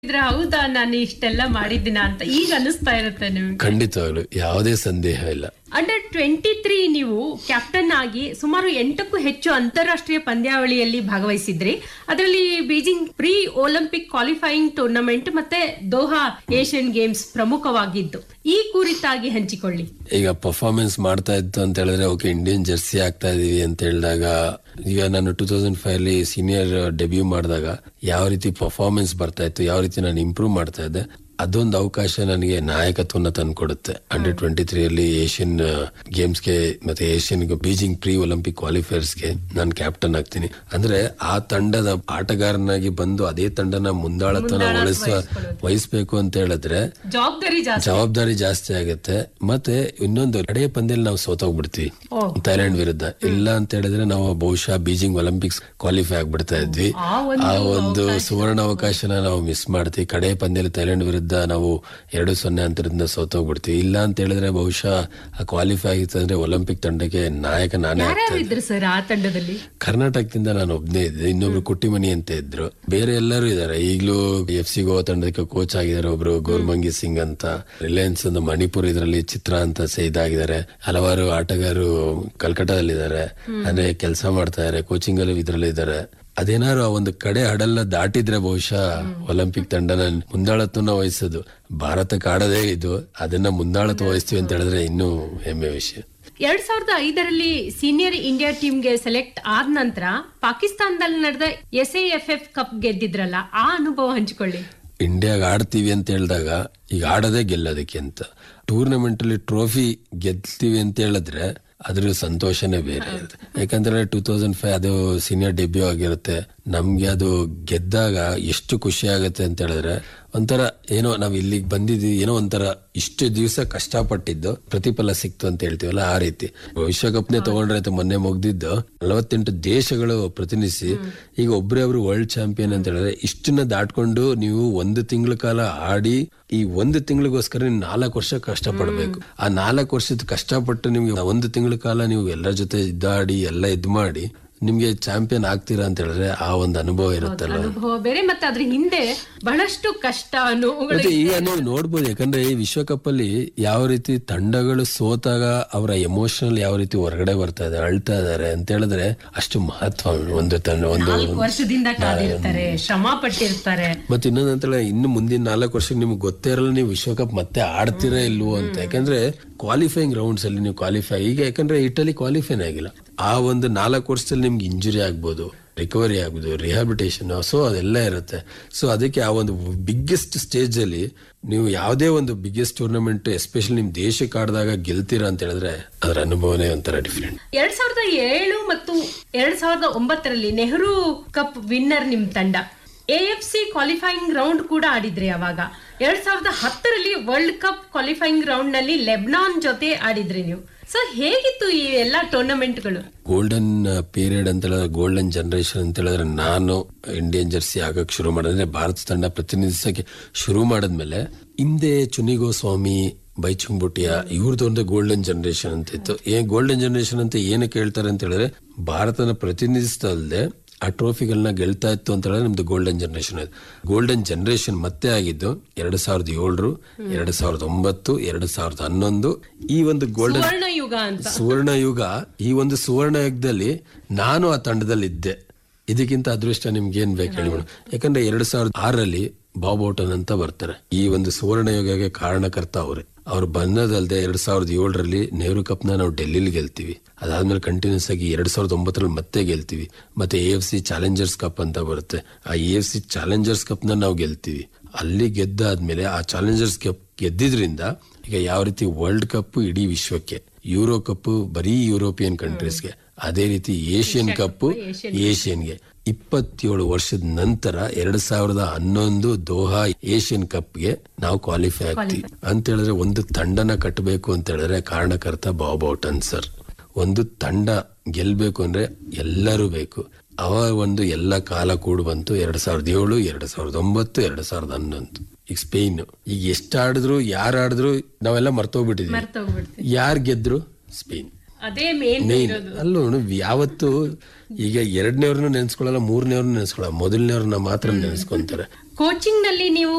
ಇದ್ರೆ ಹೌದಾ ನಾನು ಇಷ್ಟೆಲ್ಲ ಮಾಡಿದ್ದೀನ ಅಂತ ಈಗ ಅನಿಸ್ತಾ ಇರುತ್ತೆ ನಿಮ್ಗೆ ಖಂಡಿತವಾಗ್ಲು ಯಾವುದೇ ಸಂದೇಹ ಇಲ್ಲ ಅಂಡರ್ ಟ್ವೆಂಟಿ ತ್ರೀ ನೀವು ಕ್ಯಾಪ್ಟನ್ ಆಗಿ ಸುಮಾರು ಎಂಟಕ್ಕೂ ಹೆಚ್ಚು ಅಂತಾರಾಷ್ಟ್ರೀಯ ಪಂದ್ಯಾವಳಿಯಲ್ಲಿ ಭಾಗವಹಿಸಿದ್ರಿ ಅದರಲ್ಲಿ Beijing pre Olympic qualifying tournament ಮತ್ತೆ ದೋಹಾ ಏಷ್ಯನ್ ಗೇಮ್ಸ್ ಪ್ರಮುಖವಾಗಿದ್ದು ಈ ಕುರಿತಾಗಿ ಹಂಚಿಕೊಳ್ಳಿ ಈಗ ಪರ್ಫಾರ್ಮೆನ್ಸ್ ಮಾಡ್ತಾ ಇತ್ತು ಅಂತ ಹೇಳಿದ್ರೆ ಓಕೆ ಇಂಡಿಯನ್ ಜರ್ಸಿ ಆಗ್ತಾ ಇದೀವಿ ಅಂತ ಹೇಳಿದಾಗ ಈಗ ನಾನು ಟೂ ತೌಸಂಡ್ ಫೈವ್ ಅಲ್ಲಿ ಸೀನಿಯರ್ ಡೆಬ್ಯೂ ಮಾಡಿದಾಗ ಯಾವ ರೀತಿ ಪರ್ಫಾರ್ಮೆನ್ಸ್ ಬರ್ತಾ ಇತ್ತು ಯಾವ ರೀತಿ ನಾನು ಇಂಪ್ರೂವ್ ಮಾಡ್ತಾ ಇದ್ದೆ ಅದೊಂದು ಅವಕಾಶ ನನಗೆ ನಾಯಕತ್ವನ ತಂದ್ಕೊಡುತ್ತೆ ಅಂಡರ್ ಟ್ವೆಂಟಿ ತ್ರೀ ಅಲ್ಲಿ ಏಷ್ಯನ್ ಗೇಮ್ಸ್ಗೆ ಮತ್ತೆ ಏಷ್ಯನ್ ಬೀಜಿಂಗ್ ಪ್ರೀ ಒಲಿಂಪಿಕ್ ಕ್ವಾಲಿಫೈಯರ್ಸ್ಗೆ ನಾನು ಕ್ಯಾಪ್ಟನ್ ಆಗ್ತೀನಿ ಅಂದ್ರೆ ಆ ತಂಡದ ಆಟಗಾರನಾಗಿ ಬಂದು ಅದೇ ತಂಡನ ಮುಂದಾಳತ್ವನ ವಹಿಸುವ ವಹಿಸ್ಬೇಕು ಅಂತ ಹೇಳಿದ್ರೆ ಜವಾಬ್ದಾರಿ ಜಾಸ್ತಿ ಜವಾಬ್ದಾರಿ ಜಾಸ್ತಿ ಆಗುತ್ತೆ ಮತ್ತೆ ಇನ್ನೊಂದು ಕಡೆಯ ಪಂದ್ಯದಲ್ಲಿ ನಾವು ಸೋತೋಗ್ಬಿಡ್ತೀವಿ ಥೈಲ್ಯಾಂಡ್ ವಿರುದ್ಧ ಇಲ್ಲ ಅಂತ ಹೇಳಿದ್ರೆ ನಾವು ಬಹುಶಃ ಬೀಜಿಂಗ್ ಒಲಿಂಪಿಕ್ಸ್ ಕ್ವಾಲಿಫೈ ಆಗ್ಬಿಡ್ತಾ ಇದ್ವಿ ಆ ಒಂದು ಆ ಒಂದು ಸುವರ್ಣ ಅವಕಾಶನ ನಾವು ಮಿಸ್ ಮಾಡ್ತೀವಿ ಕಡೆಯ ಪಂದ್ಯದಲ್ಲಿ ಥೈಲ್ಯಾಂಡ್ ವಿರುದ್ಧ ನಾವು ಎರಡು ಸೊನ್ನೆ ಅಂತರದಿಂದ ಸೋತೋಗ್ಬಿಡ್ತೀವಿ ಇಲ್ಲ ಅಂತ ಹೇಳಿದ್ರೆ ಬಹುಶಃ ಆ ಕ್ವಾಲಿಫೈ ಆಗಿತ್ತು ಅಂದ್ರೆ ಒಲಿಂಪಿಕ್ ತಂಡಕ್ಕೆ ನಾಯಕ ನಾನೇ ಆಗ್ತಾ ಯಾರ್ಯಾರು ಇದ್ರು ಸರ್ ಆ ತಂಡದಲ್ಲಿ ಕರ್ನಾಟಕದಿಂದ ನಾನು ಒಬ್ನೇ ಇದ್ದೆ ಇನ್ನೊಬ್ರು ಕುಟ್ಟಿಮನಿ ಅಂತ ಇದ್ರು ಬೇರೆ ಎಲ್ಲರೂ ಇದಾರೆ ಈಗಲೂ ಎಫ್ ಸಿ ಗೋವಾ ತಂಡಕ್ಕೆ ಕೋಚ್ ಆಗಿದ್ದಾರೆ ಒಬ್ರು ಗೌರ್ಮಂಗಿ ಸಿಂಗ್ ಅಂತ ರಿಲಯನ್ಸ್ ಒಂದು ಮಣಿಪುರ್ ಇದರಲ್ಲಿ ಚಿತ್ರ ಅಂತ ಸಹ ಇದಾಗಿದ್ದಾರೆ ಹಲವಾರು ಆಟಗಾರರು ಕಲ್ಕಟ್ಟಾದಲ್ಲಿದ್ದಾರೆ ಅಂದ್ರೆ ಕೆಲಸ ಮಾಡ್ತಾ ಇದಾರೆ ಕೋಚಿಂಗ್ ಅಲ್ಲಿ ಇದ್ರಲ್ಲಿ ಇದ್ದಾರೆ ಅದೇನಾದ್ರು ಆ ಒಂದು ಕಡೆ ಹಡಲ್ನ ದಾಟಿದ್ರೆ ಬಹುಶಃ ಒಲಿಂಪಿಕ್ ತಂಡನ ಮುಂದಾಳತ್ವನ ವಹಿಸೋದು ಭಾರತಕ್ಕೆ ಆಡೋದೇ ಇದು ಅದನ್ನ ಮುಂದಾಳತ್ವ ವಹಿಸ್ತೀವಿ ಅಂತ ಹೇಳಿದ್ರೆ ಇನ್ನೂ ಹೆಮ್ಮೆ ವಿಷಯ ಎರಡ್ ಸಾವಿರದ ಐದರಲ್ಲಿ ಸೀನಿಯರ್ ಇಂಡಿಯಾ ಟೀಮ್ಗೆ ಸೆಲೆಕ್ಟ್ ಆದ ನಂತರ ಪಾಕಿಸ್ತಾನದಲ್ಲಿ ನಡೆದ ಎಸ್ ಎಫ್ ಎಫ್ ಕಪ್ ಗೆದ್ದಿದ್ರಲ್ಲ ಆ ಅನುಭವ ಹಂಚಿಕೊಳ್ಳಿ ಇಂಡಿಯಾಗ ಆಡ್ತೀವಿ ಅಂತ ಹೇಳಿದಾಗ ಈಗ ಆಡೋದೇ ಗೆಲ್ಲೋದಕ್ಕೆ ಅಂತ ಟೂರ್ನಮೆಂಟ್ ಅಲ್ಲಿ ಟ್ರೋಫಿ ಗೆಲ್ತೀವಿ ಅಂತ ಹೇಳಿದ್ರೆ ಅದ್ರ ಸಂತೋಷನೇ ಬೇರೆ ಇರುತ್ತೆ ಯಾಕಂದ್ರೆ ಟೂ ತೌಸಂಡ್ ಫೈವ್ ಅದು ಸೀನಿಯರ್ ಡೆಬ್ಯೂ ಆಗಿರುತ್ತೆ ನಮ್ಗೆ ಅದು ಗೆದ್ದಾಗ ಎಷ್ಟು ಖುಷಿ ಆಗುತ್ತೆ ಅಂತ ಹೇಳಿದ್ರೆ ಒಂಥರ ಏನೋ ನಾವ್ ಇಲ್ಲಿಗೆ ಬಂದಿದ್ವಿ ಏನೋ ಒಂಥರ ಇಷ್ಟು ದಿವಸ ಕಷ್ಟಪಟ್ಟಿದ್ದು ಪ್ರತಿಫಲ ಸಿಕ್ತು ಅಂತ ಹೇಳ್ತೀವಲ್ಲ ಆ ರೀತಿ ವಿಶ್ವಕಪ್ನೇ ತಗೊಂಡ್ರೆ ಆಯ್ತು ಮೊನ್ನೆ ಮುಗ್ದಿದ್ದು ನಲವತ್ತೆಂಟು ದೇಶಗಳು ಪ್ರತಿನಿಧಿಸಿ ಈಗ ಒಬ್ರೇ ಒಬ್ರು ವರ್ಲ್ಡ್ ಚಾಂಪಿಯನ್ ಅಂತ ಹೇಳಿದ್ರೆ ಇಷ್ಟನ್ನ ದಾಟ್ಕೊಂಡು ನೀವು ಒಂದು ತಿಂಗಳ ಕಾಲ ಆಡಿ ಈ ಒಂದು ತಿಂಗಳಿಗೋಸ್ಕರ ನೀವು ನಾಲ್ಕು ವರ್ಷ ಕಷ್ಟಪಡ್ಬೇಕು ಆ ನಾಲ್ಕು ವರ್ಷದ ಕಷ್ಟಪಟ್ಟು ನಿಮ್ಗೆ ಒಂದು ತಿಂಗಳ ಕಾಲ ನೀವು ಎಲ್ಲರ ಜೊತೆ ಇದ್ದಾಡಿ ಎಲ್ಲ ಇದ್ ಮಾಡಿ ನಿಮ್ಗೆ ಚಾಂಪಿಯನ್ ಆಗ್ತೀರಾ ಅಂತ ಹೇಳಿದ್ರೆ ಆ ಒಂದು ಅನುಭವ ಇರುತ್ತಲ್ಲ ಅನುಭವ ಬೇರೆ ಮತ್ತೆ ಅದ್ರ ಹಿಂದೆ ಬಹಳಷ್ಟು ಕಷ್ಟ ನೋವುಗಳು ಮತ್ತೆ ಈಗ ನೀವು ನೋಡ್ಬೋದು ಯಾಕಂದ್ರೆ ಈ ವಿಶ್ವಕಪ್ ಅಲ್ಲಿ ಯಾವ ರೀತಿ ತಂಡಗಳು ಸೋತಾಗ ಅವರ ಎಮೋಷನಲ್ ಯಾವ ರೀತಿ ಹೊರಗಡೆ ಬರ್ತಾ ಇದೆ ಅಳ್ತಾ ಇದಾರೆ ಅಂತ ಹೇಳಿದ್ರೆ ಅಷ್ಟು ಮಹತ್ವ ಒಂದು ತಂಡ ಒಂದು ನಾಲ್ಕು ವರ್ಷದಿಂದ ಕಾದಿರ್ತಾರೆ ಶ್ರಮ ಪಟ್ಟಿರ್ತಾರೆ ಮತ್ತೆ ಇನ್ನೊಂದು ಅಂತ ಹೇಳಿದ್ರೆ ಇನ್ನು ಮುಂದಿನ ನಾಲ್ಕು ವರ್ಷ ನಿಮ್ಗೆ ಗೊತ್ತೇ ಇರಲ್ಲ ನೀವು ವಿಶ್ವಕಪ್ ಮತ್ತೆ ಆಡ್ತೀರಾ ಇಲ್ವೋ ಅಂತ ಯಾಕಂದ್ರೆ ಕ್ವಾಲಿಫೈಯಿಂಗ್ ರೌಂಡ್ಸ್ ಅಲ್ಲಿ ನೀವು ಕ್ವಾಲಿಫೈ ಈಗ ಯಾಕಂದ್ರೆ ಇಟಲಿ ಕ್ವಾಲಿಫೈನ್ ಆಗಿಲ್ಲ ಆ ಒಂದು ನಾಲ್ಕು ವರ್ಷದಲ್ಲಿ ನಿಮ್ಗೆ ಇಂಜುರಿ ಆಗ್ಬೋದು ರಿಕವರಿ ಆಗ್ಬೋದು ರಿಹಾಬಿಟೇಷನ್ ಸೊ ಅದೆಲ್ಲ ಇರುತ್ತೆ ಸೊ ಅದಕ್ಕೆ ಆ ಒಂದು ಬಿಗ್ಗೆಸ್ಟ್ ಸ್ಟೇಜ್ ಅಲ್ಲಿ ನೀವು ಯಾವುದೇ ಒಂದು ಬಿಗ್ಗೆಸ್ಟ್ ಟೂರ್ನಮೆಂಟ್ ಎಸ್ಪೆಷಲಿ ನಿಮ್ ದೇಶಕ್ಕೆ ಆಡಿದಾಗ ಗೆಲ್ತೀರಾ ಅಂತ ಹೇಳಿದ್ರೆ ಅದರ ಅನುಭವನೇ ಒಂಥರ ಡಿಫ್ರೆಂಟ್ ಎರಡ್ ಸಾವಿರದ ಏಳು ಮತ್ತು ಎರಡ್ ಸಾವಿರದ ಒಂಬತ್ತರಲ್ಲಿ ನೆಹರು ಕಪ್ ವಿನ್ನರ್ ನಿಮ್ ತಂಡ ಎಎಫ್ ಸಿ ಕ್ವಾಲಿಫೈಯಿಂಗ್ ರೌಂಡ್ ಕೂಡ ಆಡಿದ್ರಿ ಅವಾಗ ಎರಡ್ ಸಾವಿರದ ಹತ್ತರಲ್ಲಿ ವರ್ಲ್ಡ್ ಕಪ್ ಕ್ವಾಲಿಫೈಯಿಂಗ್ ರೌಂಡ್ ನಲ್ಲಿ ಲೆಬ್ನಾನ್ ಜೊತೆ ಆಡಿದ್ರಿ ನೀವು ಸೊ ಹೇಗಿತ್ತು ಈ ಎಲ್ಲಾ ಟೂರ್ನಮೆಂಟ್ಗಳು ಗೋಲ್ಡನ್ ಪೀರಿಯಡ್ ಅಂತ ಹೇಳಿದ್ರೆ ಗೋಲ್ಡನ್ ಜನರೇಷನ್ ಅಂತ ಹೇಳಿದ್ರೆ ನಾನು ಇಂಡಿಯನ್ ಜರ್ಸಿ ಆಗಕ್ ಶುರು ಮಾಡಿದ್ರೆ ಭಾರತ ತಂಡ ಪ್ರತಿನಿಧಿಸಕ್ಕೆ ಶುರು ಮಾಡಿದ್ಮೇಲೆ ಹಿಂದೆ ಚುನಿಗೋ ಸ್ವಾಮಿ ಬೈಚುಂಬುಟಿಯ ಇವ್ರದ್ದೊಂದು ಗೋಲ್ಡನ್ ಜನರೇಷನ್ ಅಂತ ಇತ್ತು ಏನ್ ಗೋಲ್ಡನ್ ಜನರೇಷನ್ ಅಂತ ಏನಕ್ಕೆ ಹೇಳ್ತಾರೆ ಅಂತ ಹೇಳಿದ್ರೆ ಭಾರತನ ಪ್ರತಿನಿಧಿಸ್ತಲ್ದೆ ಆ ಟ್ರೋಫಿಗಳನ್ನ ಗೆಲ್ತಾ ಇತ್ತು ಅಂತ ಹೇಳಿದ್ರೆ ನಮ್ದು ಗೋಲ್ಡನ್ ಜನರೇಷನ್ ಅದು ಗೋಲ್ಡನ್ ಜನರೇಷನ್ ಮತ್ತೆ ಆಗಿದ್ದು ಎರಡ್ ಸಾವಿರದ ಏಳರು ಎರಡ್ ಸಾವಿರದ ಒಂಬತ್ತು ಎರಡ್ ಸಾವಿರದ ಹನ್ನೊಂದು ಈ ಒಂದು ಗೋಲ್ಡನ್ ಸುವರ್ಣ ಯುಗ ಅಂತ ಸುವರ್ಣ ಯುಗ ಈ ಒಂದು ಸುವರ್ಣ ಯುಗದಲ್ಲಿ ನಾನು ಆ ತಂಡದಲ್ಲಿ ಇದ್ದೆ ಇದಕ್ಕಿಂತ ಅದೃಷ್ಟ ನಿಮ್ಗೆ ಏನ್ ಬೇಕು ಹೇಳಿ ಮೇಡಮ್ ಯಾಕಂದ್ರೆ ಎರಡ್ ಸಾವಿರದ ಆರರಲ್ಲಿ ಬಾಬ್ ಔಟನ್ ಅಂತ ಬರ್ತಾರೆ ಈ ಒಂದು ಸುವರ್ಣ ಯುಗಕ್ಕೆ ಕಾರಣಕರ್ತ ಅವರೇ ಅವ್ರು ಬಂದದಲ್ದೆ ಎರಡ್ ಸಾವಿರದ ಏಳರಲ್ಲಿ ನೆಹರು ಕಪ್ ನ ನಾವು ಡೆಲ್ಲಿಲಿ ಗೆಲ್ತೀವಿ ಅದಾದ್ಮೇಲೆ ಕಂಟಿನ್ಯೂಸ್ ಆಗಿ ಎರಡ್ ಸಾವಿರದ ಒಂಬತ್ತರಲ್ಲಿ ಮತ್ತೆ ಗೆಲ್ತೀವಿ ಮತ್ತೆ A F C challengers cup ಅಂತ ಬರುತ್ತೆ ಆ A F C challengers cup ನ ನಾವು ಗೆಲ್ತೀವಿ ಅಲ್ಲಿ ಗೆದ್ದಾದ್ಮೇಲೆ ಆ ಚಾಲೆಂಜರ್ಸ್ ಕಪ್ ಗೆದ್ದಿದ್ರಿಂದ ಈಗ ಯಾವ ರೀತಿ ವರ್ಲ್ಡ್ ಕಪ್ ಇಡೀ ವಿಶ್ವಕ್ಕೆ ಯೂರೋ ಕಪ್ ಬರೀ ಯುರೋಪಿಯನ್ ಕಂಟ್ರೀಸ್ಗೆ ಅದೇ ರೀತಿ ಏಷ್ಯನ್ ಕಪ್ ಏಷ್ಯನ್ಗೆ ಇಪ್ಪತ್ತೇಳು ವರ್ಷದ ನಂತರ ಎರಡ್ ಸಾವಿರದ ಹನ್ನೊಂದು ದೋಹಾ ಏಷ್ಯನ್ ಕಪ್ಗೆ ನಾವು ಕ್ವಾಲಿಫೈ ಆಗ್ತೀವಿ ಅಂತ ಹೇಳಿದ್ರೆ ಒಂದು ತಂಡನ ಕಟ್ಟಬೇಕು ಅಂತ ಹೇಳಿದ್ರೆ ಕಾರಣಕರ್ತ ಬಾಬ್ ಔಟನ್ ಸರ್ ಒಂದು ತಂಡ ಗೆಲ್ಬೇಕು ಅಂದ್ರೆ ಎಲ್ಲರೂ ಬೇಕು ಅವ ಒಂದು ಎಲ್ಲ ಕಾಲ ಕೂಡ್ ಬಂತು ಎರಡ್ ಸಾವಿರದ ಏಳು ಎರಡ್ ಸಾವಿರದ ಒಂಬತ್ತು ಎರಡ್ ಸಾವಿರದ ಹನ್ನೊಂದು ಈಗ ಸ್ಪೇನ್ ಈಗ ಎಷ್ಟು ಆಡಿದ್ರು ಯಾರು ಆಡಿದ್ರು ನಾವೆಲ್ಲ ಮರ್ತೋಗ್ಬಿಟ್ಟಿದ್ವಿ ಮರ್ತೋಗ್ಬಿಡ್ತೀವಿ ಯಾರು ಗೆದ್ರು ಸ್ಪೇನ್ ಅದೇ ಮೇನ್ ಮೇನ್ ಅಲ್ಲೂ ಯಾವತ್ತು ಈಗ ಎರಡನೇವ್ರನ್ನ ನೆನ್ಸ್ಕೊಳ್ಳಲ್ಲ ಮೂರನೇವ್ರನ್ನ ನೆನ್ಸ್ಕೊಳ್ಳಲ್ಲ ಮೊದಲನೇವ್ರನ್ನ ಮಾತ್ರ ನೆನ್ಸ್ಕೊಂತಾರೆ ಕೋಚಿಂಗ್ ನಲ್ಲಿ ನೀವು